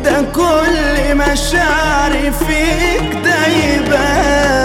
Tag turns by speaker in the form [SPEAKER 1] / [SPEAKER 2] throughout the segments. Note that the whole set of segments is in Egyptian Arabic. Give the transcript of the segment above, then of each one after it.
[SPEAKER 1] ده كل مشاعري فيك دايبة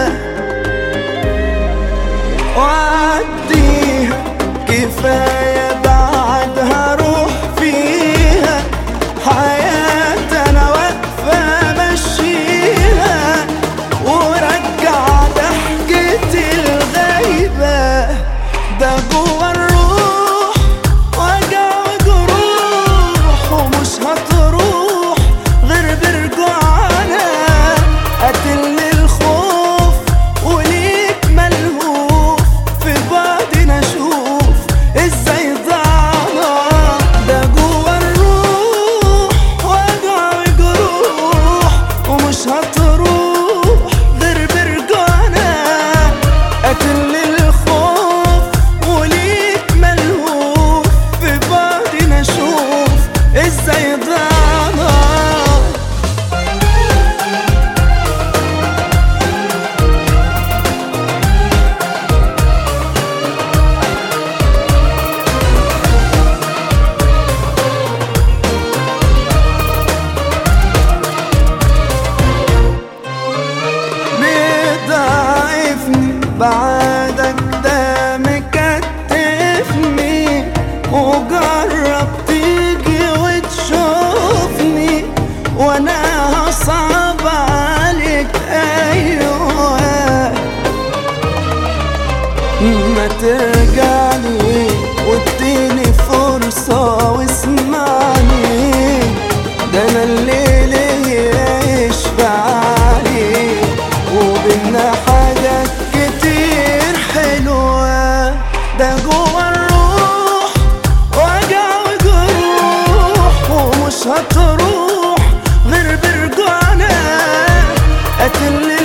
[SPEAKER 1] وعديها كفاية بعدها روح فيها حياتي أنا واقفة مشيها ورجع ضحكتي الغايبة ده جوا الروح وجع وجروح ومش هتروح غير برجوعنا قتلني الخوف وليك ملهوف في بعضنا شوف ازاي ضعنا ده جوا الروح وجع وجروح ومش هتروح غير برجوعنا قتلني الخوف وليك ملهوف في بعضنا شوف ازاي ضعنا بيضعفني بعدك ده مكتفني وجرب تيجي وتشوفني وانا هصعب عليك ايوه ما ترجعني واديني فرصة واسمعني ده انا الليل يشفع عليك وبينا حاجات كتير حلوة ده جوا الروح وجع وجروح ومش هتروح غير برجوعنا قتل